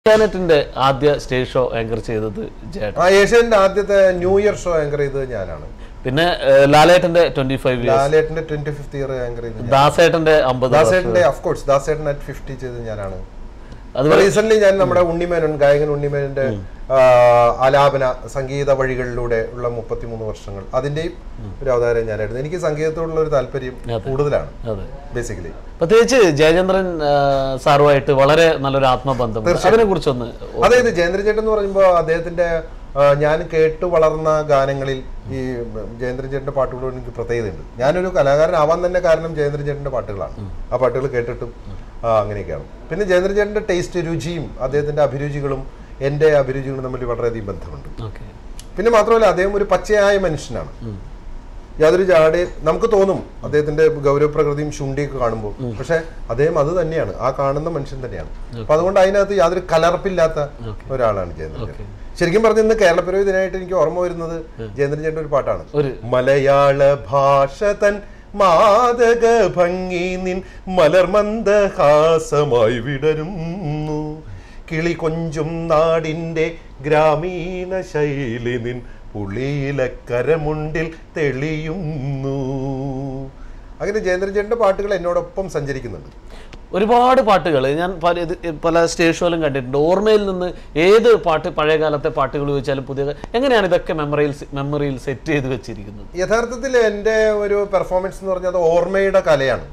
ഏഷ്യാനെറ്റിന്റെ ആദ്യ stage show anchor ചെയ്തത് ജേട്ടൻ ആ ഏഷ്യന്റെ ആദ്യത്തെ ന്യൂ ഇയർ ഷോ ആങ്കർ ചെയ്തത് ഞാനാണ് പിന്നെ ഏഹ്, ലാലേട്ടന്റെ ട്വന്റി ഫൈവ് ഇയേഴ്സ് ലാലേട്ടന്റെ ട്വന്റി ഫിഫ്ത് ഇയർ ആങ്കർ ചെയ്തത് ഞാൻ. ദാസേട്ടന്റെ അമ്പത് ദാസേട്ടന്റെ of course Dasettan at fifty ചെയ്തത് ഞാനാണ് അതുപോലെ റീസെന്റ് ഞാൻ നമ്മുടെ ഉണ്ണിമേനൻ ഗായകൻ ഉണ്ണിമേനന്റെ ആ, ആലാപന സംഗീത വഴികളിലൂടെ ഉള്ള മുപ്പത്തിമൂന്ന് വർഷങ്ങൾ അതിന്റെയും ഒരു അവതാരം ഞാനായിരുന്നു എനിക്ക് സംഗീതത്തോടുള്ള ഒരു താല്പര്യം കൂടുതലാണ് അതെ ബേസിക്കലി പ്രത്യേകിച്ച് ജയചന്ദ്രൻ ആ, സാറുമായിട്ട് വളരെ നല്ലൊരു ആത്മബന്ധം അതിനെ കുറിച്ചൊന്ന് അതായത് ജയേന്ദ്രചേട്ടൻ എന്ന് പറയുമ്പോൾ അദ്ദേഹത്തിന്റെ ആ, ഞാൻ കേട്ടു വളർന്ന ഗാനങ്ങളിൽ ഈ ജയേന്ദ്രചേട്ടന്റെ പാട്ടുകളോട് എനിക്ക് പ്രത്യേകതയുണ്ട് ഞാനൊരു കലാകാരനാവാൻ തന്നെ കാരണം ജയേന്ദ്രചേട്ടന്റെ പാട്ടുകളാണ് ആ പാട്ടുകൾ കേട്ടിട്ടും ആ, അങ്ങനെയൊക്കെയാണ് പിന്നെ ജയേന്ദ്രചേട്ടന്റെ ടേസ്റ്റ് രുചിയും അദ്ദേഹത്തിന്റെ അഭിരുചികളും എൻ്റെ അഭിരുചികളും തമ്മിൽ വളരെയധികം ബന്ധമുണ്ട് ഓക്കെ പിന്നെ മാത്രമല്ല അദ്ദേഹം ഒരു പച്ചയായ മനുഷ്യനാണ് യാതൊരു ജാടെ നമുക്ക് തോന്നും അദ്ദേഹത്തിന്റെ ഗൗരവപ്രകൃതിയും ശുണ്ടിയൊക്കെ കാണുമ്പോൾ പക്ഷെ അദ്ദേഹം അത് തന്നെയാണ് ആ കാണുന്ന മനുഷ്യൻ തന്നെയാണ് അപ്പൊ അതുകൊണ്ട് അതിനകത്ത് യാതൊരു കലർപ്പില്ലാത്ത ഒരാളാണ് ജയേന്ദ്രൻ ചേട്ടൻ ശരിക്കും പറഞ്ഞ ഇന്ന് കേരളപ്പിറവി ദിനമായിട്ട് എനിക്ക് ഓർമ്മ വരുന്നത് ജയേന്ദ്രൻ ചേട്ടൻ ഒരു പാട്ടാണ് ഒരു മലയാള ഭാഷ തൻ മാതക ഭംഗി നിൻ മലർമന്ദഹാസമായി വിടരുന്നു കിളി കൊഞ്ചും നാടിൻ്റെ ഗ്രാമീണ ശൈലി നിൻ പുളിയിലക്കരമുണ്ടിൽ തെളിയുന്നു അങ്ങനെ ജയേന്ദ്രചേട്ടൻ്റെ പാട്ടുകൾ എന്നോടൊപ്പം സഞ്ചരിക്കുന്നുണ്ട് ഒരുപാട് പാട്ടുകൾ ഞാൻ പല ഇത് പല സ്റ്റേജ് ഷോയിലും കണ്ടിട്ടുണ്ട് ഓർമ്മയിൽ നിന്ന് ഏത് പാട്ട് പഴയ കാലത്തെ പാട്ടുകൾ ചോദിച്ചാലും പുതിയ എങ്ങനെയാണ് ഇതൊക്കെ മെമ്മറിയിൽ മെമ്മറിയിൽ സെറ്റ് ചെയ്ത് വെച്ചിരിക്കുന്നത് യഥാർത്ഥത്തിൽ എൻ്റെ ഒരു പെർഫോമൻസ് എന്ന് പറഞ്ഞാൽ അത് ഓർമ്മയുടെ കലയാണ്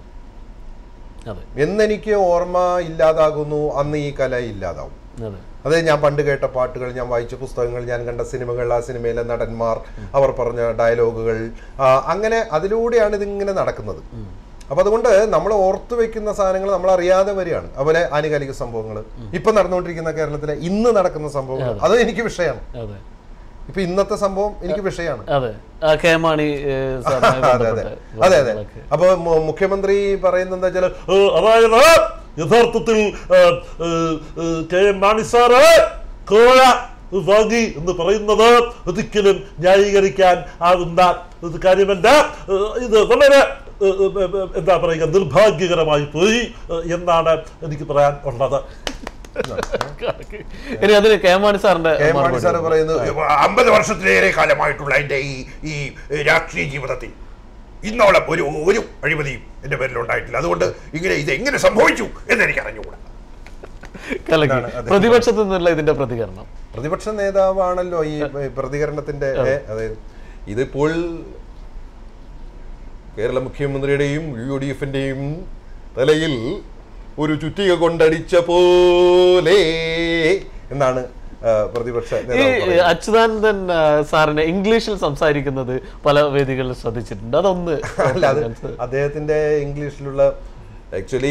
അതെ എന്നെനിക്ക് ഓർമ്മ ഇല്ലാതാകുന്നു അന്ന് ഈ കല ഇല്ലാതാവും അതെ അത് ഞാൻ പണ്ട് കേട്ട പാട്ടുകൾ ഞാൻ വായിച്ച പുസ്തകങ്ങൾ ഞാൻ കണ്ട സിനിമകൾ ആ സിനിമയിലെ നടന്മാർ അവർ പറഞ്ഞ ഡയലോഗുകൾ ആ, അങ്ങനെ അതിലൂടെയാണ് ഇതിങ്ങനെ നടക്കുന്നത് അപ്പൊ അതുകൊണ്ട് നമ്മൾ ഓർത്തു വെക്കുന്ന സാധനങ്ങൾ നമ്മൾ അറിയാതെ വരികയാണ് അതുപോലെ ആനുകാലിക സംഭവങ്ങൾ ഇപ്പൊ നടന്നുകൊണ്ടിരിക്കുന്ന കേരളത്തിലെ ഇന്ന് നടക്കുന്ന സംഭവങ്ങൾ അത് എനിക്ക് വിഷയമാണ് അതെ ഇപ്പൊ ഇന്നത്തെ സംഭവം എനിക്ക് വിഷയമാണ് അതെ ആ കെ മാണി ഏഹ്, സാറുമായി അതെ അതെ ബന്ധപ്പെട്ട അതെ അതെ വാക്കുകളൊക്കെ. അപ്പൊ മു- മുഖ്യമന്ത്രി പറയുന്നത് എന്താ വെച്ചാൽ അതായത് യഥാർത്ഥത്തിൽ ഏ, ഏ, ഏ, കെ എം മാണി സാറ് കോഴ വാങ്ങി എന്ന് പറയുന്നത് ഒരിക്കലും ന്യായീകരിക്കാൻ ആകുന്ന ഒരു കാര്യമല്ല ഏ, ഇത് വളരെ ഏ, ഏ, ഏ, എന്താ പറയുക നിർഭാഗ്യകരമായി പോയി ഏ, എന്നാണ് എനിക്ക് പറയാൻ ഉള്ളത് ഇനി അതിന് കെ മാണി സാറിന്റെ കെ എം മാണി മറുപടി. സാറ് പറയുന്നത് അമ്പത് വർഷത്തിലേറെ കാലമായിട്ടുള്ള എൻ്റെ ഈ ഈ രാഷ്ട്രീയ ജീവിതത്തിൽ ഇന്നോളം ഒരു ഒരു അഴിമതിയും എൻ്റെ പേരിൽ ഉണ്ടായിട്ടില്ല അതുകൊണ്ട് ഇങ്ങനെ ഇത് എങ്ങനെ സംഭവിച്ചു എന്ന് എനിക്ക് അറിഞ്ഞുകൂടാ കലക്കി ഇതാണ് അദ്ദേഹം പ്രതിപക്ഷത്തു നിന്നുള്ള ഇതിന്റെ പ്രതികരണം പ്രതിപക്ഷ നേതാവാണല്ലോ ഈ പ്രതികരണത്തിന്റെ ഏ, അതായത് ഇതിപ്പോൾ കേരള മുഖ്യമന്ത്രിയുടെയും യു ഡി എഫിന്റെയും തലയിൽ ഒരു ചുറ്റിക കൊണ്ടടിച്ച പോലെ എന്നാണ് ആ, പ്രതിപക്ഷ ഈ നേതാവ് പറയുന്നത്. അച്യുതാനന്ദൻ ആ, സാറിനെ ഇംഗ്ലീഷിൽ സംസാരിക്കുന്നത് പല വേദികളിൽ ശ്രദ്ധിച്ചിട്ടുണ്ട് അതൊന്ന് അല്ല അത് അദ്ദേഹത്തിന്റെ ഇംഗ്ലീഷിലുള്ള actually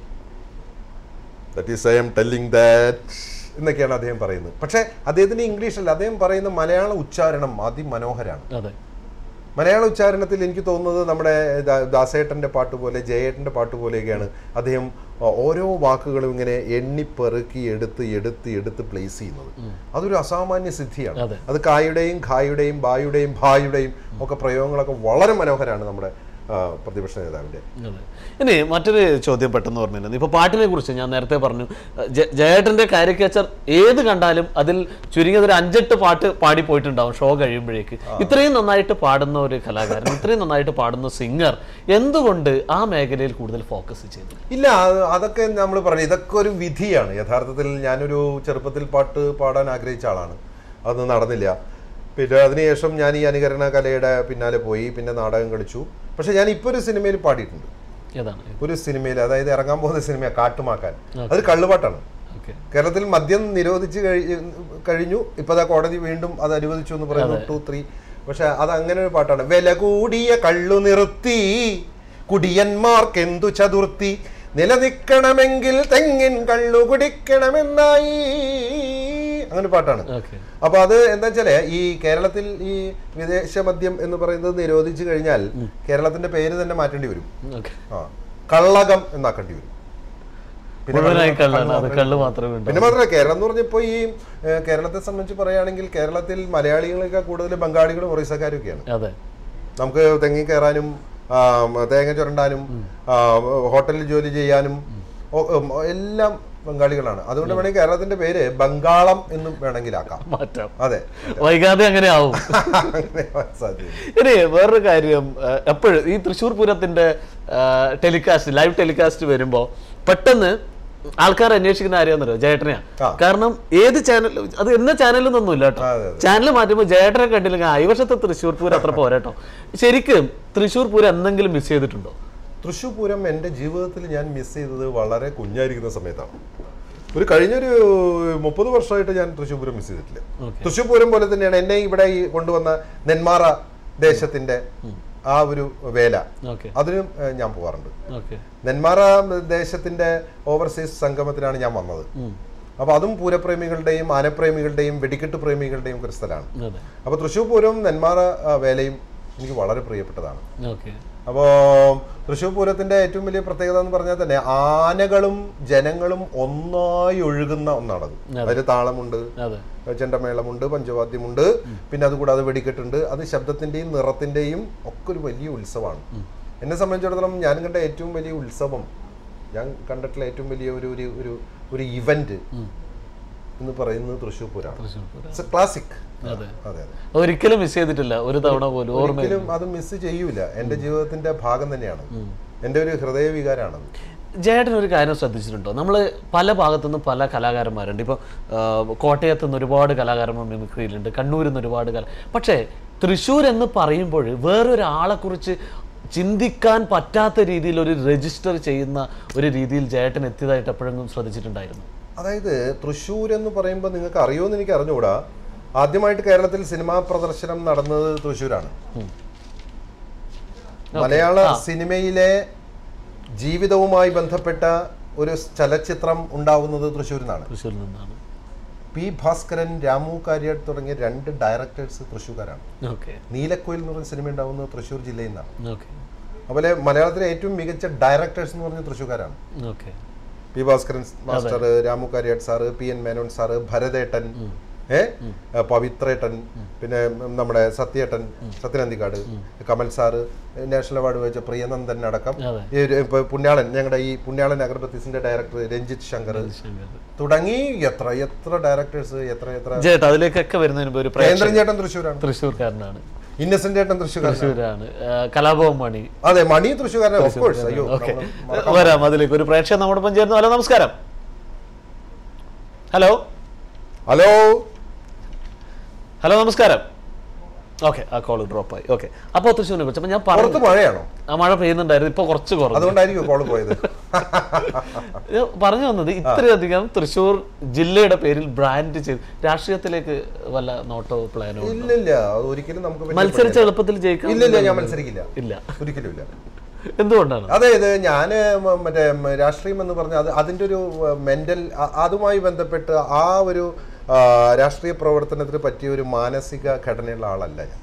that is I'm telling that എന്നൊക്കെയാണ് അദ്ദേഹം പറയുന്നത് പക്ഷേ അദ്ദേഹത്തിന്റെ ഇംഗ്ലീഷല്ല അദ്ദേഹം പറയുന്ന മലയാള ഉച്ചാരണം അതിമനോഹരാണ് അതെ മലയാള ഉച്ചാരണത്തിൽ എനിക്ക് തോന്നുന്നത് നമ്മുടെ ദാ- ദാസേട്ടന്റെ പാട്ട് പോലെ ജയേട്ടന്റെ പാട്ട് പോലെയൊക്കെയാണ് അദ്ദേഹം ഓ- ഓരോ വാക്കുകളും ഇങ്ങനെ എണ്ണിപ്പെറുക്കി എടുത്ത് എടുത്ത് എടുത്ത് പ്ലേസ് ചെയ്യുന്നത് അതൊരു അസാമാന്യ സിദ്ധിയാണ് അതെ. അത് കായുടെയും ഖായുടെയും ബായുടെയും ഭായുടെയും ഒക്കെ പ്രയോഗങ്ങളൊക്കെ വളരെ മനോഹരമാണ് നമ്മുടെ ആ, പ്രതിപക്ഷ നേതാവിന്റെ അതെ ഇനി മറ്റൊരു ചോദ്യം പെട്ടെന്ന് ഓർമ്മയില്ല ഇപ്പൊ പാട്ടിനെ കുറിച്ച് ഞാൻ നേരത്തെ പറഞ്ഞു ജ- ജയേട്ടന്റെ കാരിക്കേച്ചർ ഏത് കണ്ടാലും അതിൽ ചുരുങ്ങിയത് ഒരു അഞ്ചെട്ട് പാട്ട് പാടി പോയിട്ടുണ്ടാവും ഷോ കഴിയുമ്പോഴേക്ക് ഇത്രയും നന്നായിട്ട് പാടുന്ന ഒരു കലാകാരൻ ഇത്രയും നന്നായിട്ട് പാടുന്ന സിംഗർ എന്തുകൊണ്ട് ആ മേഖലയിൽ കൂടുതൽ ഫോക്കസ് ചെയ്തു ഇല്ല അത് അതൊക്കെ നമ്മൾ പറഞ്ഞു ഇതൊക്കെ ഒരു വിധിയാണ് യഥാർത്ഥത്തിൽ ഞാനൊരു ചെറുപ്പത്തിൽ പാട്ട് പാടാൻ ആഗ്രഹിച്ച ആളാണ് അത് നടന്നില്ല പിന്നെ അതിനുശേഷം ഞാൻ ഈ അനുകരണ കലയുടെ പിന്നാലെ പോയി പിന്നെ നാടകം കളിച്ചു പക്ഷെ ഞാൻ ഇപ്പോൾ ഒരു സിനിമയിൽ പാടിയിട്ടുണ്ട് ഏതാണ് ഒരു സിനിമയിൽ അതായത് ഇറങ്ങാൻ പോകുന്ന സിനിമ കാട്ടുമാക്കാൻ അത് കള്ളുപാട്ടാണ് ഓക്കെ കേരളത്തിൽ മദ്യം നിരോധിച്ച് കഴി- കഴിഞ്ഞു ഇപ്പൊ ദാ കോടതി വീണ്ടും അത് അനുവദിച്ചു എന്ന് പറയുന്നു ടു ത്രീ പക്ഷെ അത് അങ്ങനെ ഒരു പാട്ടാണ് വില കൂടിയ കള്ളു നിർത്തി കുടിയന്മാർക്ക് എന്തു ചതുർത്തി നിലനിൽക്കണമെങ്കിൽ തെങ്ങിൻ കള്ളു കുടിക്കണമെന്നായി അങ്ങനെ ഒരു പാട്ടാണ് ഓക്കെ അപ്പൊ അത് എന്താ വെച്ചാല് ഈ കേരളത്തിൽ ഈ വിദേശ മദ്യം എന്ന് പറയുന്നത് നിരോധിച്ചു കഴിഞ്ഞാൽ കേരളത്തിന്റെ പേര് തന്നെ മാറ്റേണ്ടി വരും ഓക്കെ ആ കള്ളകം എന്നാക്കേണ്ടി വരും പിന്നെ മുഴുവനായി കള്ള് കള്ളാണ് അത് മാത്രമേ കള്ള് മാത്രമേ പിന്നെ ഉണ്ടാവൂ മാത്രമല്ല കേരളം എന്ന് പറഞ്ഞപ്പോൾ ഈ ഏഹ്, കേരളത്തെ സംബന്ധിച്ച് പറയുകയാണെങ്കിൽ കേരളത്തിൽ മലയാളികളൊക്കെ കൂടുതൽ ബംഗാളികളും ഒറീസക്കാരും ഒക്കെയാണ് അതെ നമുക്ക് തെങ്ങി കയറാനും ആ, തേങ്ങ ചുരണ്ടാനും ആ, ഹോട്ടലിൽ ജോലി ചെയ്യാനും ഒ- ഉം, എല്ലാം ബംഗാളികളാണ് അതുകൊണ്ട് വേണമെങ്കിൽ കേരളത്തിന്റെ പേര് ബംഗാളം എന്നും വേണമെങ്കിൽ ആക്കാം മാറ്റാം അതെ വൈകാതെ അങ്ങനെ ആവും അങ്ങനെ സാധ്യത ഇനി വേറൊരു കാര്യം എപ്പോഴും ഈ തൃശ്ശൂർ പൂരത്തിന്റെ ടെലികാസ്റ്റ് ലൈവ് ടെലികാസ്റ്റ് വരുമ്പോ പെട്ടെന്ന് ആൾക്കാർ അന്വേഷിക്കുന്ന ആരെയാണെന്നറിയോ ജയേട്ടനെയാ ആ. കാരണം ഏത് ചാനൽ അത് എന്ന ചാനലിലൊന്നുമില്ല കേട്ടോ അതെ, അതെ. ചാനൽ മാറ്റുമ്പോൾ ജയേട്ടനെ കണ്ടില്ലെങ്കിൽ ആ, ഈ വർഷത്തെ തൃശ്ശൂർ പൂരം അത്ര പോരാട്ടോ ശരിക്കും തൃശ്ശൂർ പൂരം എന്തെങ്കിലും മിസ് ചെയ്തിട്ടുണ്ടോ തൃശ്ശൂർ പൂരം എൻ്റെ ജീവിതത്തിൽ ഞാൻ മിസ് ചെയ്തത് വളരെ കുഞ്ഞായിരിക്കുന്ന സമയത്താണ് ഒരു കഴിഞ്ഞൊരു മുപ്പത് വർഷമായിട്ട് ഞാൻ തൃശ്ശൂർ പൂരം മിസ് ചെയ്തിട്ടില്ല Okay. തൃശ്ശൂർ പൂരം പോലെ തന്നെയാണ് എന്നെ ഇവിടെ ഈ കൊണ്ടുവന്ന നെന്മാറ ദേശത്തിന്റെ ആ ഒരു വേല ഓക്കെ അതിനും ഏഹ്, ഞാൻ പോകാറുണ്ട് ഓക്കെ നെന്മാറ ദേശത്തിന്റെ ഓവർസീസ് സംഗമത്തിനാണ് ഞാൻ വന്നത് അപ്പൊ അതും പൂരപ്രേമികളുടെയും ആനപ്രേമികളുടെയും വെടിക്കെട്ട് പ്രേമികളുടെയും ഒരു സ്ഥലമാണ് അതെ അപ്പൊ തൃശ്ശൂർ പൂരവും നെന്മാറ ആ, വേലയും എനിക്ക് വളരെ പ്രിയപ്പെട്ടതാണ് ഓക്കെ അപ്പോൾ തൃശ്ശൂർ പൂരത്തിന്റെ ഏറ്റവും വലിയ പ്രത്യേകത എന്ന് പറഞ്ഞാൽ തന്നെ ആനകളും ജനങ്ങളും ഒന്നായി ഒഴുകുന്ന ഒന്നാണത് അതിൽ താളമുണ്ട് അതെ ചെണ്ടമേളമുണ്ട് പഞ്ചവാദ്യമുണ്ട് പിന്നെ അതുകൂടാതെ വെടിക്കെട്ടുണ്ട് അത് ശബ്ദത്തിന്റെയും നിറത്തിന്റെയും ഒക്കെ ഒരു വലിയ ഉത്സവമാണ് എന്നെ സംബന്ധിച്ചിടത്തോളം ഞാൻ കണ്ട ഏറ്റവും വലിയ ഉത്സവം ഞാൻ കണ്ടിട്ടുള്ള ഏറ്റവും വലിയ ഒരു ഒരു ഒരു ഒരു ഇവന്റ് എന്ന് പറയുന്നത് തൃശ്ശൂർ പൂരമാണ് Thrissur Pooram it's a classic അതെ അതെ അതെ ഒരിക്കലും മിസ് ചെയ്തിട്ടില്ല ഒരു തവണ പോലും ഓർമ്മ ഒരിക്കലും അത് മിസ് ചെയ്യൂല എൻ്റെ ജീവിതത്തിന്റെ ഭാഗം തന്നെയാണ് എൻ്റെ ഒരു ഹൃദയവികാരമാണത് ജയേട്ടൻ ഒരു കാര്യം ശ്രദ്ധിച്ചിട്ടുണ്ടോ നമ്മൾ പല ഭാഗത്തുനിന്നും പല കലാകാരന്മാരുണ്ട് ഇപ്പോൾ കോട്ടയത്ത് നിന്ന് ഒരുപാട് കലാകാരന്മാർ മിമിക്രിയിലുണ്ട് കണ്ണൂരിൽ നിന്ന് ഒരുപാട് കല പക്ഷേ തൃശ്ശൂർ എന്ന് പറയുമ്പോൾ വേറൊരാളെക്കുറിച്ച് ചിന്തിക്കാൻ പറ്റാത്ത രീതിയിൽ ഒരു രജിസ്റ്റർ ചെയ്യുന്ന ഒരു രീതിയിൽ ജയേട്ടൻ എത്തിയതായിട്ട് എപ്പോഴെങ്കിലും ശ്രദ്ധിച്ചിട്ടുണ്ടായിരുന്നു അതായത് തൃശ്ശൂർ എന്ന് പറയുമ്പോൾ നിങ്ങൾക്ക് അറിയുമെന്ന് എനിക്ക് അറിഞ്ഞുകൂടാ ആദ്യമായിട്ട് കേരളത്തിൽ സിനിമാ പ്രദർശനം നടന്നത് തൃശ്ശൂരാണ് മലയാള സിനിമയിലെ ജീവിതവുമായി ബന്ധപ്പെട്ട ഒരു ചലച്ചിത്രം ഉണ്ടാവുന്നത് തൃശ്ശൂരിൽ നിന്നാണ് തൃശ്ശൂരിൽ നിന്നാണ് പി ഭാസ്കരൻ രാമു കാര്യാട് തുടങ്ങിയ രണ്ട് ഡയറക്ടേഴ്സ് തൃശ്ശൂർക്കാരാണ് ഓക്കെ നീലക്കോയിൽ എന്ന് പറയുന്ന സിനിമ ഉണ്ടാവുന്നത് തൃശ്ശൂർ ജില്ലയിൽ നിന്നാണ് ഓക്കെ അതുപോലെ മലയാളത്തിലെ ഏറ്റവും മികച്ച ഡയറക്ടേഴ്സ് എന്ന് പറഞ്ഞ തൃശ്ശൂർക്കാരാണ് okay P Bhaskaran master Ramu Kariat sir P N Menon sir Bharathettan ഏ പവിത്രേട്ടൻ പിന്നെ നമ്മുടെ Sathyettan Sathyananthikad Kamal sir national award വെച്ച പ്രിയനന്ദൻ അടക്കം അതെ. ഈ ഒരു ഇപ്പൊ പുണ്യാളൻ ഞങ്ങളുടെ ഈ പുണ്യാളൻ അഗർബത്തീസിന്റെ ഡയറക്ടർ രഞ്ജിത്ത് ശങ്കർ ശങ്കർ. തുടങ്ങി എത്ര എത്ര ഡയറക്ടേഴ്സ് എത്ര എത്ര ജയേട്ടാ അതിലേക്കൊക്കെ വരുന്നതിന് മുമ്പ് ഒരു പ്രേക്ഷകൻ കേന്ദ്രൻ ചേട്ടൻ തൃശ്ശൂരാണ് തൃശ്ശൂർക്കാരനാണ് ഇന്നസെന്റ് ചേട്ടൻ തൃശ്ശൂരാണ് തൃശ്ശൂരാണ് ആ, കലാഭവൻ മണി അതെ മണി തൃശ്ശൂർക്കാരൻ ഓഫ് കോഴ്സ് അയ്യോ ഓക്കെ നമ്മള് വരാം അതിലേക്ക് ഒരു പ്രേക്ഷകൻ നമ്മോടൊപ്പം ചേർന്നു ഹലോ നമസ്കാരം ഹലോ ഹലോ ഹലോ നമസ്കാരം ഓക്കെ ആ കോൾ ഡ്രോപ്പ് ആയി ഓക്കെ അപ്പോൾ തൃശ്ശൂരിനെ കുറിച്ച് അപ്പോൾ ഞാൻ പുറത്ത് പറഞ്ഞു മഴയാണോ ആ മഴ പെയ്യുന്നുണ്ടായിരുന്നു ഇപ്പോൾ കുറച്ച് കുറഞ്ഞു അതുകൊണ്ടായിരിക്കും കോള് പോയത് ഞാൻ പറഞ്ഞു വന്നത് ഇത്രയധികം തൃശ്ശൂർ ജില്ലയുടെ പേരിൽ ബ്രാൻഡ് ചെയ്ത് രാഷ്ട്രീയത്തിലേക്ക് വല്ല നോട്ടോ പ്ലാനോ ഇല്ലില്ല അത് ഒരിക്കലും നമുക്ക് പറ്റിയ മത്സരിച്ച എളുപ്പത്തിൽ ജയിക്കാം ഇല്ലില്ല ഞാൻ മത്സരിക്കില്ല ഇല്ല ഒരിക്കലും ഇല്ല എന്തുകൊണ്ടാണ് അതായത് ഞാൻ മറ്റേ ഉം, രാഷ്ട്രീയം എന്ന് പറഞ്ഞാൽ അത് അതിൻ്റെ ഒരു മെന്റൽ അതുമായി ബന്ധപ്പെട്ട് ആ ഒരു ആ, രാഷ്ട്രീയ പ്രവർത്തനത്തിന് പറ്റിയ ഒരു മാനസിക ഘടനയുള്ള ആളല്ല ഞാൻ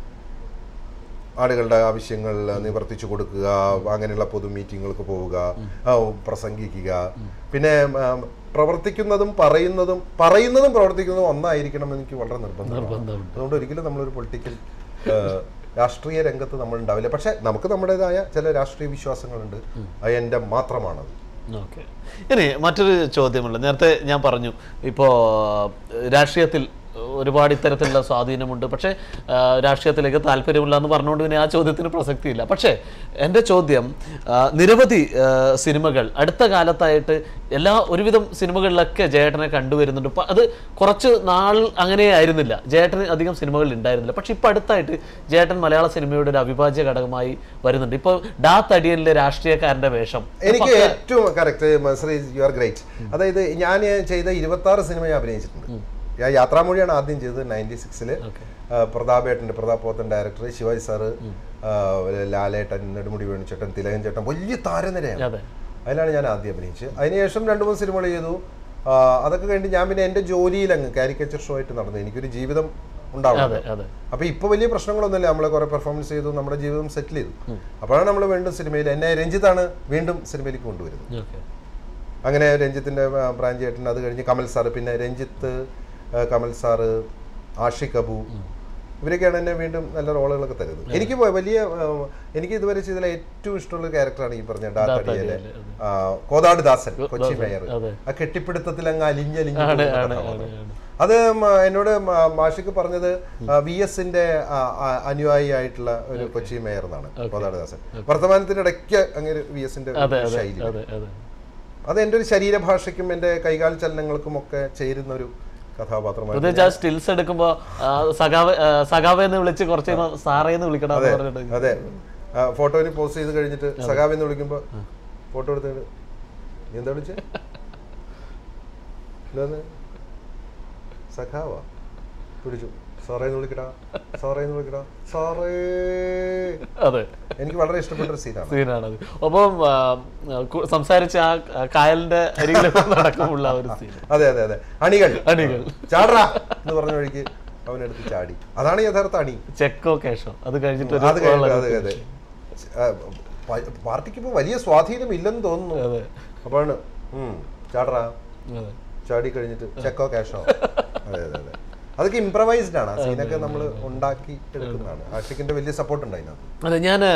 ആളുകളുടെ ആവശ്യങ്ങൾ നിവർത്തിച്ചു കൊടുക്കുക അങ്ങനെയുള്ള പൊതു മീറ്റിങ്ങുകൾക്ക് പോവുക ആ, പ്രസംഗിക്കുക പിന്നെ ഉം, പ്രവർത്തിക്കുന്നതും പറയുന്നതും പറയുന്നതും പ്രവർത്തിക്കുന്നതും ഒന്നായിരിക്കണം എന്ന് എനിക്ക് വളരെ നിർബന്ധമാണ് നിർബന്ധമുണ്ട് അതുകൊണ്ട് ഒരിക്കലും നമ്മളൊരു പൊളിറ്റിക്കൽ രാഷ്ട്രീയ രംഗത്ത് നമ്മൾ ഉണ്ടാവില്ല പക്ഷെ നമുക്ക് നമ്മുടേതായ ചില രാഷ്ട്രീയ വിശ്വാസങ്ങളുണ്ട് അത് എൻ്റെ മാത്രമാണത് ഓക്കെ ഇനി മറ്റൊരു ചോദ്യമുണ്ട് നേരത്തെ ഞാൻ പറഞ്ഞു ഇപ്പോൾ രാഷ്ട്രീയത്തിൽ ഒരുപാട് ഇത്തരത്തിലുള്ള സ്വാധീനമുണ്ട് പക്ഷേ ആ, രാഷ്ട്രീയത്തിലേക്ക് താല്പര്യമില്ല എന്ന് പറഞ്ഞുകൊണ്ട് പിന്നെ ആ ചോദ്യത്തിന് പ്രസക്തിയില്ല പക്ഷേ എൻ്റെ ചോദ്യം ആ, നിരവധി ആ, സിനിമകൾ അടുത്ത കാലത്തായിട്ട് എല്ലാ ഒരുവിധം സിനിമകളിലൊക്കെ ജയേട്ടനെ കണ്ടുവരുന്നുണ്ട് ഇപ്പം അത് കുറച്ച് നാൾ അങ്ങനെ ആയിരുന്നില്ല ജയേട്ടന് അധികം സിനിമകൾ ഉണ്ടായിരുന്നില്ല പക്ഷെ ഇപ്പം അടുത്തായിട്ട് ജയേട്ടൻ മലയാള സിനിമയുടെ ഒരു അവിഭാജ്യ ഘടകമായി വരുന്നുണ്ട് ഇപ്പോൾ ഡാ തടിയനിലെ രാഷ്ട്രീയക്കാരൻ്റെ വേഷം എനിക്ക് ഏറ്റവും correct Sree you are great അതായത് ഞാൻ ചെയ്ത ഇരുപത്തി ആറ് സിനിമ ഞാൻ അഭിനയിച്ചിട്ടുണ്ട് ഞാൻ യാത്രാമൊഴിയാണ് ആദ്യം ചെയ്തത് നയൻറ്റി സിക്സില് പ്രതാപേട്ടൻ്റെ പ്രതാപ് പോത്തൻ ഡയറക്ടർ ശിവാജി സാറ് ആ, ലാലേട്ടൻ നെടുമുടി വേണുചേട്ടൻ തിലകൻ ചേട്ടൻ വലിയ താരനിരയാണ് അതെ അതിലാണ് ഞാൻ ആദ്യം അഭിനയിച്ചത് അതിനുശേഷം രണ്ട് മൂന്ന് സിനിമകൾ ചെയ്തു ആ, അതൊക്കെ കഴിഞ്ഞ് ഞാൻ പിന്നെ എൻ്റെ ജോലിയിൽ അങ്ങ് കാരിക്കേച്ചർ ഷോ ആയിട്ട് നടന്നു എനിക്കൊരു ജീവിതം ഉണ്ടാവും അതെ അതെ അപ്പൊ ഇപ്പൊ വലിയ പ്രശ്നങ്ങളൊന്നുമില്ല നമ്മൾ കുറെ പെർഫോമൻസ് ചെയ്തു നമ്മുടെ ജീവിതം സെറ്റിൽ ചെയ്തു അപ്പോഴാണ് നമ്മൾ വീണ്ടും സിനിമയിൽ എന്നെ രഞ്ജിത്താണ് വീണ്ടും സിനിമയിലേക്ക് കൊണ്ടുവരുന്നത് ഓക്കെ അങ്ങനെ രഞ്ജിത്തിന്റെ ആ, ബ്രാഞ്ച് ചേട്ടൻ അത് കഴിഞ്ഞ് കമൽ സാറ് പിന്നെ രഞ്ജിത്ത് ആ, കമൽ സാറ് ആഷിഖ് അബു ഇവരൊക്കെയാണ് എന്നെ വീണ്ടും നല്ല റോളുകളൊക്കെ തരുന്നത് എനിക്ക് വ- വലിയ ആ, എനിക്ക് ഇതുവരെ ചെയ്തതിൽ ഏറ്റവും ഇഷ്ടമുള്ള ക്യാരക്ടറാണ് ഈ പറഞ്ഞ ഡാത്തടിയിലെ ഡാത്തടിയിലെ, ആ, കോതാട് ദാസൻ കൊച്ചി ദാസൻ, മേയർ അതെ. ആ കെട്ടിപ്പിടുത്തത്തിൽ അങ്ങ് അലിഞ്ഞലിഞ്ഞ് ആണ്, പോകുന്ന ആണ്, കഥാപാത്രം. ആണ്, ആണ്. അത് മ- എന്നോട് മ- മാഷിക്ക് പറഞ്ഞത് വി എസിന്റെ അനുയായി ആയിട്ടുള്ള ഒരു കൊച്ചി മേയർ എന്നാണ് കോതാട് ദാസൻ വർത്തമാനത്തിന്റെ ഇടയ്ക്ക് അങ്ങനെ വി എസിന്റെ അതെ അതെ ശൈലി അതെ അതെ അത് എൻ്റെ ഒരു ശരീരഭാഷയ്ക്കും എൻ്റെ കൈകാൽ ചലനങ്ങൾക്കും ഒക്കെ ചേരുന്ന ഒരു കഥാപാത്രമാണ് പ്രത്യേകിച്ച് ആ സ്റ്റിൽസ് എടുക്കുമ്പോ ആ, സഖാവ് ആ, സഖാവ് എന്ന് വിളിച്ച് കുറച്ച് കഴിയുമ്പോ സാറേ എന്ന് വിളിക്കണം എന്ന് പറഞ്ഞിട്ട് അതെ ഫോട്ടോന് പോസ്റ്റ് ചെയ്ത് കഴിഞ്ഞിട്ട് സഖാവ് എന്ന് വിളിക്കുമ്പോ ഫോട്ടോ എടുത്തിട്ട് നീ എന്താ വിളിച്ചേ എന്താന്ന് സഖാവാ വിളിച്ചു സാറേ എന്ന് വിളിക്കടാ സാറേ എന്ന് വിളിക്കടാ സാറേ അതെ എനിക്ക് വളരെ ഇഷ്ടപ്പെട്ട ഒരു സീനാണ് സീനാണത് ഒപ്പം ആ, കു- സംസാരിച്ച് ആ ആ കായലിന്റെ അരികിലൊക്കെ നടക്കുമുള്ള ആ ഒരു സീൻ അതെ അതെ അതെ അണികൾ അണികൾ. ചാടറാ എന്ന് പറഞ്ഞ വഴിക്ക് അവനെടുത്ത് ചാടി അതാണ് യഥാർത്ഥ അണി ചെക്കോ കേശോ അത് കഴിഞ്ഞിട്ട് ഒരു അത് കഴിഞ്ഞു വളരെ അതെ അതെ ആ, പ- പാർട്ടിക്ക് ഇപ്പൊ വലിയ സ്വാധീനം ഇല്ലെന്ന് തോന്നുന്നു അതെ അപ്പാണ് ഉം, ചാടറാ അതെ ചാടി കഴിഞ്ഞിട്ട് ചെക്കോ ക്യാഷോ അതെ അതെ അതെ അതൊക്കെ ഇംപ്രവൈസ്ഡ് ആണ് ആ സീനൊക്കെ നമ്മൾ ഉണ്ടാക്കി എടുക്കുന്നതാണ് ആഷിക്കിന്റെ വലിയ സപ്പോർട്ട് ഉണ്ട് അതിനകത്ത് അതെ ഞാൻ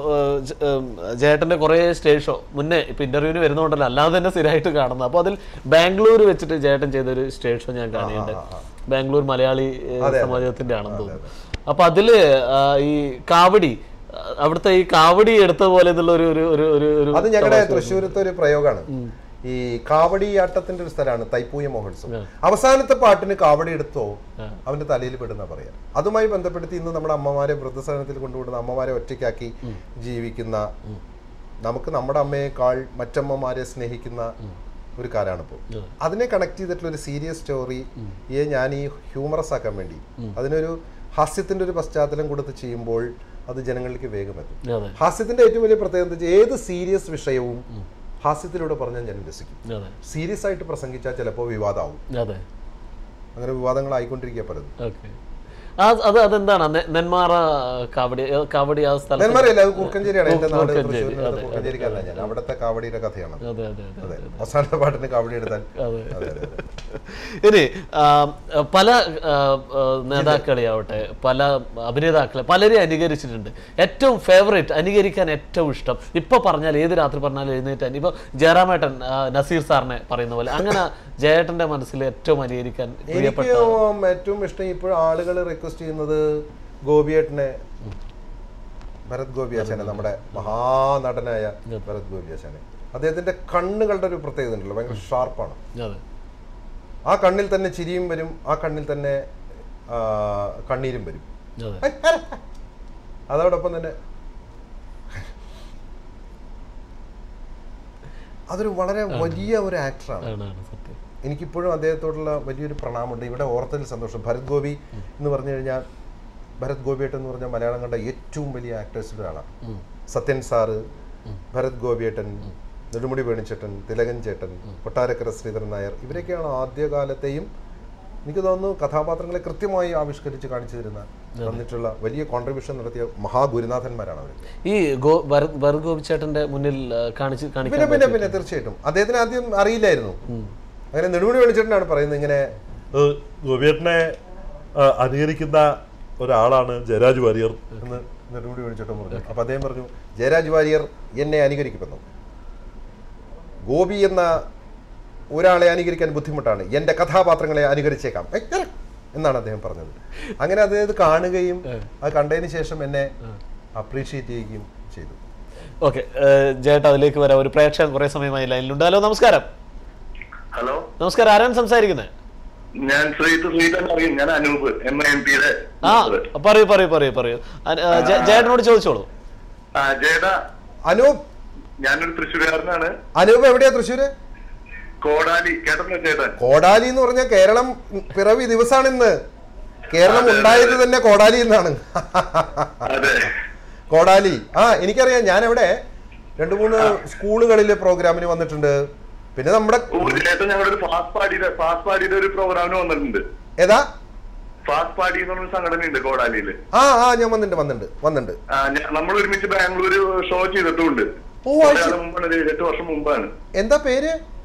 ജേട്ടന്റെ കുറേ സ്റ്റേജ് ഷോ മുന്നേ ഇപ്പൊ ഇന്റർവ്യൂവിന് വരുന്നതുകൊണ്ടല്ല അല്ലാതെ തന്നെ സ്ഥിരമായിട്ട് കാണുന്നത് അപ്പോൾ അതിൽ ബാംഗ്ലൂർ വെച്ചിട്ട് ജേട്ടൻ ചെയ്തൊരു സ്റ്റേജ് ഷോ ഞാൻ കാണുന്നുണ്ട് ബാംഗ്ലൂർ മലയാളി ഏഹ്, സമാജത്തിന്റെ ആണെന്ന് തോന്നുന്നു അപ്പൊ അതില് ആ, ഈ കാവടി ആ, അവിടുത്തെ ഈ കാവടി എടുത്ത പോലെ എന്നുള്ള ഒരു ഒരു ഒരു ഒരു ഒരു അത് ഞങ്ങളുടെ തൃശ്ശൂരത്തെ ഒരു പ്രയോഗമാണ് ഈ കാവടിയാട്ടത്തിന്റെ ഒരു സ്ഥലമാണ് തൈപ്പൂയ മഹോത്സവം അവസാനത്തെ പാട്ടിന് കാവടി എടുത്തോ അവന്റെ തലയിൽ പെടുന്ന പറയാം അതുമായി ബന്ധപ്പെടുത്തി ഇന്ന് നമ്മുടെ അമ്മമാരെ വൃദ്ധസദനത്തിൽ കൊണ്ടുവിടുന്ന അമ്മമാരെ ഒറ്റയ്ക്കാക്കി ജീവിക്കുന്ന നമുക്ക് നമ്മുടെ അമ്മയെക്കാൾ മറ്റമ്മമാരെ സ്നേഹിക്കുന്ന ഒരു കാലാണ് ഇപ്പോൾ അതിനെ കണക്ട് ചെയ്തിട്ടുള്ള ഒരു സീരിയസ് സ്റ്റോറി ഞാൻ ഈ ഹ്യൂമറസ് ആക്കാൻ വേണ്ടി അതിനൊരു ഹാസ്യത്തിന്റെ ഒരു പശ്ചാത്തലം കൊടുത്ത് ചെയ്യുമ്പോൾ അത് ജനങ്ങളിലേക്ക് വേഗം എത്തും അതെ ഹാസ്യത്തിന്റെ ഏറ്റവും വലിയ പ്രത്യേകത എന്താ വെച്ചാൽ ഏത് സീരിയസ് വിഷയവും ഹാസ്യത്തിലൂടെ പറഞ്ഞാൽ ഞാൻ രസിക്കും അതെ സീരിയസ് ആയിട്ട് പ്രസംഗിച്ചാൽ ചിലപ്പോൾ വിവാദമാവും അതെ അങ്ങനെ വിവാദങ്ങളായിക്കൊണ്ടിരിക്കുക പലതും ഓക്കെ അത് അത് അതെന്താണ് നെ- നെന്മാറ കാവടി ഏ, കാവടി ആ സ്ഥലത്ത് നെന്മാറയല്ല അത് കൂർക്കഞ്ചേരിയാണ് എന്റെ നാട് കൂർക്കഞ്ചേരി, തൃശ്ശൂരിനടുത്ത് അതെ, കൂർക്കഞ്ചേരിക്കാരനാണ് ഞാൻ അവിടുത്തെ കാവടിയുടെ കഥയാണ് അതെ അതെ അതെ അതെ അവസാനത്തെ പാട്ടിന് കാവടി എടുത്താൽ അതെ അതെ അതെ അതെ ഇനി ആ, പല ആ, ആ, നേതാക്കളെ ആവട്ടെ പല അഭിനേതാക്കളെ പലരെയും അനുകരിച്ചിട്ടുണ്ട് ഏറ്റവും ഫേവറേറ്റ് അനുകരിക്കാൻ ഏറ്റവും ഇഷ്ടം ഇപ്പൊ പറഞ്ഞാൽ ഏത് രാത്രി പറഞ്ഞാലും എഴുന്നേറ്റാൻ ഇപ്പൊ ജയറാമേട്ടൻ ആ, നസീർ സാറിനെ പറയുന്ന പോലെ അങ്ങനെ ജയേട്ടന്റെ മനസ്സിൽ ഏറ്റവും അനുകരിക്കാൻ പ്രിയപ്പെട്ട എനിക്ക് ഏറ്റവും ഇഷ്ടം ഇപ്പോൾ ആളുകൾ റിക്വസ്റ്റ് ചെയ്യുന്നത് ഗോപിയേട്ടനെ ഭരത് ഗോപിയാശാനെ നമ്മുടെ മഹാനടനായ ഭരത് ഗോപിയാശാനെ അദ്ദേഹത്തിന്റെ കണ്ണുകളുടെ ഒരു പ്രത്യേകത ഉണ്ടല്ലോ ഭയങ്കര ഷാർപ്പാണ് അതെ ആ കണ്ണിൽ തന്നെ ചിരിയും വരും ആ കണ്ണിൽ തന്നെ ആ, കണ്ണീരും വരും അതെ അതോടൊപ്പം തന്നെ അതൊരു വളരെ വലിയ ഒരു ആക്ടറാണ് ആണ് ആണ് സത്യം എനിക്കിപ്പോഴും അദ്ദേഹത്തോടുള്ള വലിയൊരു പ്രണാമുണ്ട് ഇവിടെ ഓർത്തതിൽ സന്തോഷം ഭരത് ഗോപി എന്ന് പറഞ്ഞു കഴിഞ്ഞാൽ ഭരത് ഗോപിയേട്ടൻ എന്ന് പറഞ്ഞാൽ മലയാളം കണ്ട ഏറ്റവും വലിയ ആക്ടേഴ്സിൽ ഒരാളാണ് സത്യൻ സാറ് ഭരത് ഗോപിയേട്ടൻ നെടുമുടി വേണിച്ചേട്ടൻ തിലകൻ ചേട്ടൻ കൊട്ടാരക്കര ശ്രീധരൻ നായർ ഇവരൊക്കെയാണ് ആദ്യകാലത്തെയും എനിക്ക് തോന്നുന്നു കഥാപാത്രങ്ങളെ കൃത്യമായി ആവിഷ്കരിച്ച് കാണിച്ചു തരുന്ന തന്നിട്ടുള്ള വലിയ കോൺട്രിബ്യൂഷൻ നടത്തിയ മഹാഗുരുനാഥന്മാരാണ് അവർ ഈ ഗോ ഭരത് ഭരത് ഗോപിച്ചേട്ടന്റെ മുന്നിൽ ആ, കാണിച്ച് പിന്നെ കാണിക്കാൻ പിന്നെ പിന്നെ തീർച്ചയായിട്ടും അദ്ദേഹത്തിന് ആദ്യം അറിയില്ലായിരുന്നു അങ്ങനെ നെടുമുടി വേണിച്ചേട്ടനാണ് പറയുന്നത് ഇങ്ങനെ ഏഹ് ഗോപിയേട്ടനെ ആ, അനുകരിക്കുന്ന ഒരാളാണ് ജയരാജ് വാര്യർ എന്ന് നെടുമുടി വേണിച്ചേട്ടൻ പറഞ്ഞു അപ്പൊ അദ്ദേഹം പറഞ്ഞു ജയരാജ് വാര്യർ എന്നെ അനുകരിക്കുമെന്നു ഗോപി എന്ന ഒരാളെ അനുകരിക്കാൻ ബുദ്ധിമുട്ടാണ് എൻ്റെ കഥാപാത്രങ്ങളെ അനുകരിച്ചേക്കാം ഏയ്, ഏയ് എന്നാണ് അദ്ദേഹം പറഞ്ഞത് അങ്ങനെ അദ്ദേഹം ഇത് കാണുകയും അത് കണ്ടതിന് ശേഷം എന്നെ അപ്രീഷിയേറ്റ് ചെയ്യുകയും ചെയ്തു ഓക്കെ ജേട്ട അതിലേക്ക് വരാം ഒരു പ്രേക്ഷകൻ കുറെ സമയമായി ലൈനിലുണ്ട് ഹലോ നമസ്കാരം ഹലോ നമസ്കാരം ആരാണ് സംസാരിക്കുന്നത് ഞാൻ ശ്രീത്ത് ശ്രീധൻ അറിയും ഞാൻ അനൂപ് എം എം പിയുടെ ആ പറയൂ പറയൂ പറയൂ പറയൂ അന- ആ, ജേ- ജേട്ടനോട് ചോദിച്ചോളൂ ജേട്ടാ അനൂപ് ഞാനൊരു തൃശ്ശൂരുകാരനാണ് അനൂപ് എവിടെയാ തൃശ്ശൂര് കോടാലി കേട്ടോ ചേട്ടൻ കോടാലി എന്ന് പറഞ്ഞാൽ കേരളം പിറവി ദിവസമാണ് ഇന്ന് കേരളം ഉണ്ടായത് തന്നെ കോടാലി എന്നാണ് അതെ കോടാലി ആ എനിക്കറിയാം ഞാൻ അവിടെ രണ്ട് മൂന്ന് സ്കൂളുകളിൽ പ്രോഗ്രാമിന് വന്നിട്ടുണ്ട് പിന്നെ നമ്മുടെ ഓ ചേട്ടൻ ഞങ്ങളുടെ ഒരു ഫാസ്റ്റ് പാടിയുടെ ഫാസ്റ്റ് പാടിയുടെ ഒരു പ്രോഗ്രാമിന് വന്നിട്ടുണ്ട് ഏതാ ഫാസ്റ്റ് പാടി എന്ന് പറഞ്ഞ സംഘടനയുണ്ട് കോടാലിയില് ആ ആ ഞാൻ വന്നിട്ടുണ്ട് വന്നിട്ടുണ്ട് വന്നിട്ടുണ്ട് ആ, ഞ- നമ്മൾ ഒരുമിച്ച് ബാംഗ്ലൂര് ഷോ ചെയ്തിട്ടുമുണ്ട് ഓ, അത് കുറേ ശരി. കാലം മുമ്പാണ് ഒരു എട്ട് വർഷം മുമ്പാണ് എന്താ പേര്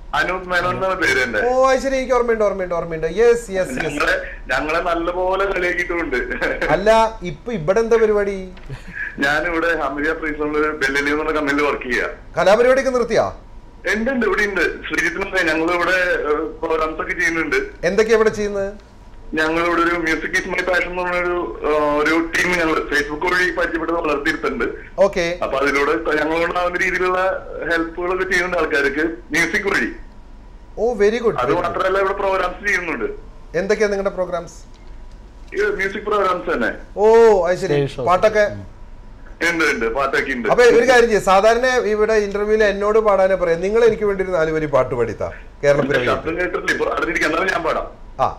അനൂപ് മേനോൻ എന്നാണ് പേര് എന്റെ ഓ അത് ശരി എനിക്ക് ഓർമ്മയുണ്ട് ഓർമ്മയുണ്ട് ഓർമ്മയുണ്ട് യെസ് യെസ് യെസ് ഞങ്ങളെ ഞങ്ങളെ നല്ലപോലെ കളിയാക്കിയിട്ടുണ്ട് അല്ല ഇപ്പൊ ഇവിടെ എന്താ പരിപാടി ഞാനിവിടെ ഹമിദിയ പ്രീസണില് ബെല്ലലി എന്നുള്ള കമ്പനിയിൽ വർക്ക് ചെയ്യാ കലാപരിപാടിയൊക്കെ നിർത്തിയാ ഉണ്ട് ഉണ്ട് ഇവിടെ ഉണ്ട് ശ്രീജിത്തിനുണ്ട് ഞങ്ങൾ ഇവിടെ പ്രോഗ്രാംസ് ഒക്കെ ചെയ്യുന്നുണ്ട് എന്തൊക്കെയാ ഇവിടെ ചെയ്യുന്നത് ഞങ്ങൾ ഇവിടെ ഒരു മ്യൂസിക് ഈസ് മൈ പാഷൻ എന്ന് പറഞ്ഞ ഒരു ഏഹ്, ഒരു ടീം ഞങ്ങൾ ഫേസ്ബുക്ക് വഴി പരിചയപ്പെട്ട് വളർത്തിയിട്ടുണ്ട് ഓക്കെ അപ്പൊ അതിലൂടെ ഞങ്ങളുണ്ടാവുന്ന രീതിയിലുള്ള ഹെൽപ്പുകളൊക്കെ ചെയ്യുന്നുണ്ട് ആൾക്കാർക്ക് മ്യൂസിക് വഴി ഓ വെരി ഗുഡ് അത് മാത്രമല്ല ഇവിടെ പ്രോഗ്രാംസ് ചെയ്യുന്നുണ്ട് എന്തൊക്കെയാ നിങ്ങളുടെ പ്രോഗ്രാംസ് മ്യൂസിക് പ്രോഗ്രാംസ് തന്നെ ഓ അത് ശരി Stage shows. പാട്ടൊക്കെ ഉണ്ട് ഉണ്ട് പാട്ടൊക്കെ ഉണ്ട് അപ്പൊ ഒരു കാര്യം ചെയ്യും സാധാരണ ഇവിടെ ഇന്റർവ്യൂവിൽ എന്നോട് പാടാനേ പറയാം നിങ്ങൾ എനിക്ക് വേണ്ടി ഒരു നാല് വരി പാട്ട് പാടിത്താ കേരളപ്പിറവി ശബ്ദം കേട്ടിട്ടില്ല ഇപ്പൊ അറിഞ്ഞിരിക്കാം എന്നാലും ഞാൻ പാടാം ആ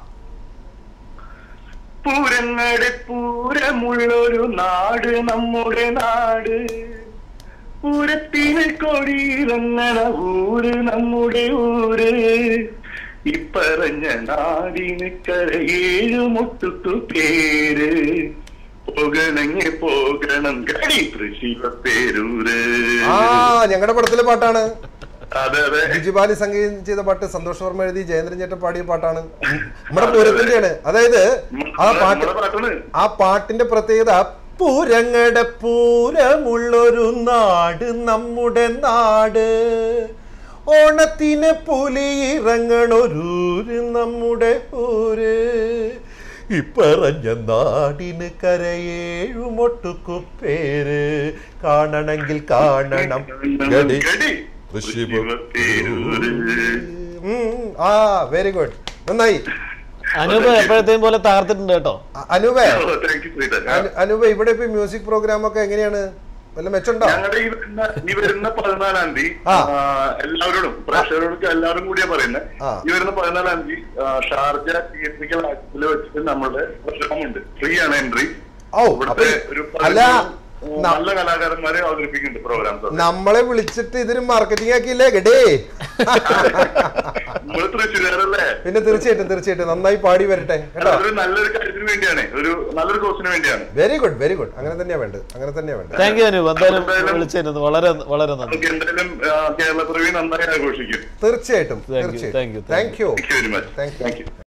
പൂരങ്ങളുടെ പൂരമുള്ളൊരു നാട് നമ്മുടെ നാട് പൂരത്തിന് കൊടിയിറങ്ങണ ഊര് നമ്മുടെ ഊര് ഇപ്പറഞ്ഞ നാടിന് കരയേഴു മുട്ടുത്തു പേര് പോകണങ്ങി പോകണം കടി തൃശിവ പേരൂര് ആ ഞങ്ങളുടെ പടത്തിലെ പാട്ടാണ് അതെ അതെ ബിജുബാലി സംഗീതം ചെയ്ത പാട്ട് സന്തോഷ് വർമ്മ എഴുതി ജയേന്ദ്രൻ ചേട്ടൻ പാടിയ പാട്ടാണ് നമ്മുടെ പൂരത്തിന്റെയാണ് അതായത് ആ പാട്ട് നമ്മുടെ പാട്ടാണ് ആ പാട്ടിന്റെ പ്രത്യേകത പൂരങ്ങടെ പൂരമുള്ളൊരു നാട് നമ്മുടെ നാട് ഓണത്തിന് പുലി ഇറങ്ങണൊരൂര് നമ്മുടെ ഊര് ഇപ്പറഞ്ഞ നാടിന് കരയേഴുമൊട്ടുക്കു പേര് കാണണമെങ്കിൽ കാണണം ഗടി ഗടി തൃശ്ശിവ പേരൂര് ഉം, ആ വെരി ഗുഡ് നന്നായി അനൂപ് എപ്പോഴത്തെയും പോലെ തകർത്തിട്ടുണ്ട് കേട്ടോ അ- അനൂപേ താങ്ക് യു ശ്രീധർ അനു- അനൂപ് ഇവിടെ ഇപ്പൊ മ്യൂസിക് പ്രോഗ്രാം ഒക്കെ എങ്ങനെയാണ് വല്ല മെച്ചുണ്ടോ ഞങ്ങളുടെ ഈ വരുന്ന ഈ വരുന്ന പതിനാലാം തീയതി ആ. ആ, എല്ലാവരോടും പ്രേക്ഷകരോടൊക്കെ എല്ലാവരും കൂടിയാ പറയുന്നത് ആ. ഈ വരുന്ന പതിനാലാം തീയതി ആ, ഷാർജ തിയേറ്ററിക്കൽ ആക്സിൽ വെച്ചിട്ട് നമ്മളുടെ പ്രോഗ്രാം ഉണ്ട് ഫ്രീ ആണ് എൻട്രി ഓ അപ്പൊ ഇവിടുത്തെ ഈ- ഒരു അല്ല പതിനഞ്ച് ന- നല്ല കലാകാരന്മാരെ അവതരിപ്പിക്കുന്നുണ്ട് പ്രോഗ്രാംസ് നമ്മളെ വിളിച്ചിട്ട് ഇതിന് മാർക്കറ്റിംഗ് ആക്കിയില്ലേ ഗഡേ നമ്മൾ തൃശ്ശൂരല്ലേ പിന്നെ തീർച്ചയായിട്ടും തീർച്ചയായിട്ടും നന്നായി പാടി വരട്ടെ കേട്ടോ അതൊരു നല്ലൊരു കാര്യത്തിന് വേണ്ടിയാണ് ഒരു നല്ലൊരു കോഴ്സിന് വേണ്ടിയാണ് വെരി ഗുഡ് വെരി ഗുഡ് അങ്ങനെ തന്നെയാ വേണ്ടത് അങ്ങനെ തന്നെയാ വേണ്ടത് താങ്ക് യു അനൂപ് എന്തായാലും എന്തായാലും- വിളിച്ചതിന് വളരെ വളരെ നന്ദി നമുക്ക് എന്തായാലും ആ, കേരള പിറവി നന്നായി ആഘോഷിക്കും തീർച്ചയായിട്ടും Thank you, തീർച്ചയായിട്ടും thank you, thank you thank you very much thank you thank U